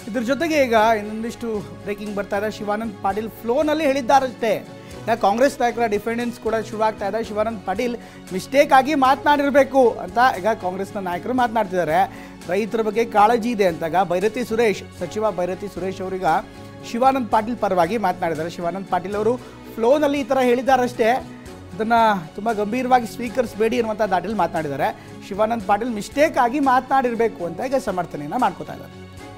ಇದ್ರ ಜೊತೆಗೆ ಈಗ ಇನ್ನೊಂದಿಷ್ಟು ಬ್ರೇಕಿಂಗ್ ಬರ್ತಾ ಇದೆ ಶಿವಾನಂದ್ ಪಾಟೀಲ್ ಫ್ಲೋನಲ್ಲಿ ಹೇಳಿದ್ದಾರಷ್ಟೇ ಈಗ ಕಾಂಗ್ರೆಸ್ ನಾಯಕರ ಡಿಫೆಂಡೆನ್ಸ್ ಕೂಡ ಶುರುವಾಗ್ತಾ ಇದೆ ಶಿವಾನಂದ್ ಪಾಟೀಲ್ ಮಿಸ್ಟೇಕ್ ಆಗಿ ಮಾತನಾಡಿರಬೇಕು ಅಂತ ಈಗ ಕಾಂಗ್ರೆಸ್ನ ನಾಯಕರು ಮಾತನಾಡ್ತಿದ್ದಾರೆ ರೈತರ ಬಗ್ಗೆ ಕಾಳಜಿ ಇದೆ ಅಂತಾಗ ಭೈರತಿ ಸುರೇಶ್ ಸಚಿವ ಭೈರತಿ ಸುರೇಶ್ ಅವರೀಗ ಶಿವಾನಂದ್ ಪಾಟೀಲ್ ಪರವಾಗಿ ಮಾತನಾಡಿದ್ದಾರೆ ಶಿವಾನಂದ್ ಪಾಟೀಲ್ ಅವರು ಫ್ಲೋನಲ್ಲಿ ಈ ಥರ ಹೇಳಿದ್ದಾರಷ್ಟೇ ಅದನ್ನು ತುಂಬ ಗಂಭೀರವಾಗಿ ಸ್ವೀಕರಿಸಬೇಡಿ ಅನ್ನುವಂಥ ದಾಟಿಲಿ ಮಾತನಾಡಿದ್ದಾರೆ ಶಿವಾನಂದ್ ಪಾಟೀಲ್ ಮಿಸ್ಟೇಕ್ ಆಗಿ ಮಾತನಾಡಿರಬೇಕು ಅಂತ ಈಗ ಸಮರ್ಥನೆಯನ್ನು ಮಾಡ್ಕೋತಾ ಇದ್ದಾರೆ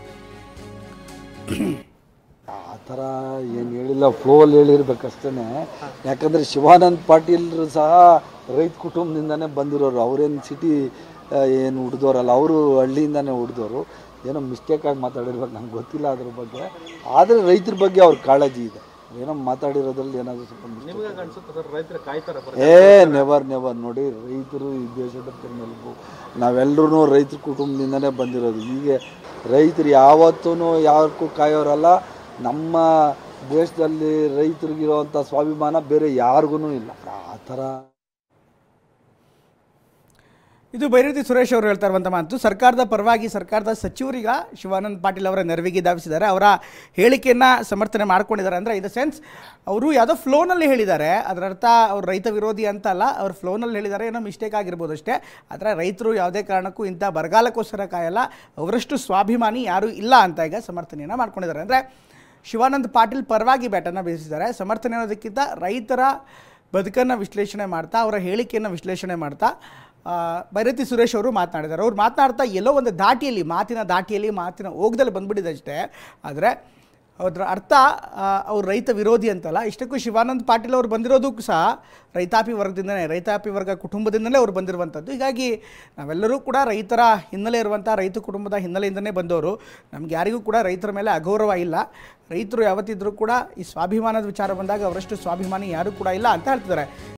ಆ ಥರ ಏನು ಹೇಳಿಲ್ಲ ಫ್ಲೋಲ್ಲಿ ಹೇಳಿರ್ಬೇಕಷ್ಟೇ ಯಾಕಂದರೆ ಶಿವಾನಂದ್ ಪಾಟೀಲ್ರು ಸಹ ರೈತ ಕುಟುಂಬದಿಂದನೇ ಬಂದಿರೋರು ಅವರೇನು ಸಿಟಿ ಏನು ಹುಡ್ದೋರಲ್ಲ ಅವರು ಹಳ್ಳಿಯಿಂದನೇ ಹುಡ್ದೋರು ಏನೋ ಮಿಸ್ಟೇಕಾಗಿ ಮಾತಾಡಿರ್ಬೇಕು ನಂಗೆ ಗೊತ್ತಿಲ್ಲ ಅದ್ರ ಬಗ್ಗೆ ಆದರೆ ರೈತರ ಬಗ್ಗೆ ಅವ್ರ ಕಾಳಜಿ ಇದೆ ಏನೋ ಮಾತಾಡಿರೋದ್ರಲ್ಲಿ ಏನಾದರೂ ಸ್ವಲ್ಪ mistake ಏ ನೆವರ್ ನೆವರ್ ನೋಡಿ ರೈತರು ಈ ದೇಶದ ಬೆನ್ನೆಲುಬು ನಾವೆಲ್ಲರೂ ರೈತರ ಕುಟುಂಬದಿಂದನೇ ಬಂದಿರೋದು ಹೀಗೆ ರೈತರು ಯಾವತ್ತೂ ಯಾವಕ್ಕೂ ಕಾಯೋರಲ್ಲ ನಮ್ಮ ದೇಶದಲ್ಲಿ ರೈತರಿಗಿರೋವಂಥ ಸ್ವಾಭಿಮಾನ ಬೇರೆ ಯಾರಿಗೂ ಇಲ್ಲ ಆ ಥರ ಇದು ಭೈರತಿ ಸುರೇಶ್ ಅವರು ಹೇಳ್ತಾ ಇರುವಂಥ ಮಾತು ಸರ್ಕಾರದ ಪರವಾಗಿ ಸರ್ಕಾರದ ಸಚಿವರೀಗ ಶಿವಾನಂದ್ ಪಾಟೀಲ್ ಅವರ ನೆರವಿಗೆ ಧಾವಿಸಿದ್ದಾರೆ ಅವರ ಹೇಳಿಕೆಯನ್ನು ಸಮರ್ಥನೆ ಮಾಡ್ಕೊಂಡಿದ್ದಾರೆ ಅಂದರೆ ಇನ್ ದ ಸೆನ್ಸ್ ಅವರು ಯಾವುದೋ ಫ್ಲೋನಲ್ಲಿ ಹೇಳಿದ್ದಾರೆ ಅದರ ಅರ್ಥ ಅವ್ರು ರೈತ ವಿರೋಧಿ ಅಂತ ಅಲ್ಲ ಅವ್ರು ಫ್ಲೋನಲ್ಲಿ ಹೇಳಿದ್ದಾರೆ ಏನೋ ಮಿಸ್ಟೇಕ್ ಆಗಿರ್ಬೋದು ಅಷ್ಟೇ ಆದರೆ ರೈತರು ಯಾವುದೇ ಕಾರಣಕ್ಕೂ ಇಂಥ ಬರಗಾಲಕ್ಕೋಸ್ಕರ ಕಾಯಲ್ಲ ಅವರಷ್ಟು ಸ್ವಾಭಿಮಾನಿ ಯಾರೂ ಇಲ್ಲ ಅಂತ ಈಗ ಸಮರ್ಥನೆಯನ್ನು ಮಾಡ್ಕೊಂಡಿದ್ದಾರೆ ಅಂದರೆ ಶಿವಾನಂದ್ ಪಾಟೀಲ್ ಪರವಾಗಿ ಬ್ಯಾಟನ್ನು ಬೀಸಿದ್ದಾರೆ ಸಮರ್ಥನೆ ಅನ್ನೋದಕ್ಕಿಂತ ರೈತರ ಬದುಕನ್ನು ವಿಶ್ಲೇಷಣೆ ಮಾಡ್ತಾ ಅವರ ಹೇಳಿಕೆಯನ್ನು ವಿಶ್ಲೇಷಣೆ ಮಾಡ್ತಾ ಆ, ಭೈರತಿ ಸುರೇಶ್ ಅವರು ಮಾತನಾಡಿದ್ದಾರೆ ಅವ್ರು ಮಾತನಾಡ್ತಾ ಎಲ್ಲೋ ಒಂದು ದಾಟಿಯಲ್ಲಿ ಮಾತಿನ ದಾಟಿಯಲ್ಲಿ ಮಾತಿನ ಓಗದಲ್ಲಿ ಬಂದ್ಬಿಟ್ಟಿದೆ ಅಷ್ಟೇ ಆದರೆ ಅದರ ಅರ್ಥ ಆ, ಅವ್ರು ರೈತ ವಿರೋಧಿ ಅಂತಲ್ಲ ಇಷ್ಟಕ್ಕೂ ಶಿವಾನಂದ್ ಪಾಟೀಲ್ ಅವರು ಬಂದಿರೋದಕ್ಕೂ ಸಹ ರೈತಾಪಿ ವರ್ಗದಿಂದನೇ ರೈತಾಪಿ ವರ್ಗ ಕುಟುಂಬದಿಂದಲೇ ಅವ್ರು ಬಂದಿರುವಂಥದ್ದು ಹೀಗಾಗಿ ನಾವೆಲ್ಲರೂ ಕೂಡ ರೈತರ ಹಿನ್ನೆಲೆ ಇರುವಂಥ ರೈತ ಕುಟುಂಬದ ಹಿನ್ನೆಲೆಯಿಂದನೇ ಬಂದವರು ನಮ್ಗೆ ಯಾರಿಗೂ ಕೂಡ ರೈತರ ಮೇಲೆ ಅಗೌರವ ಇಲ್ಲ ರೈತರು ಯಾವತ್ತಿದ್ರೂ ಕೂಡ ಈ ಸ್ವಾಭಿಮಾನದ ವಿಚಾರ ಬಂದಾಗ ಅವರಷ್ಟು ಸ್ವಾಭಿಮಾನಿ ಯಾರೂ ಕೂಡ ಇಲ್ಲ ಅಂತ ಹೇಳ್ತಿದ್ದಾರೆ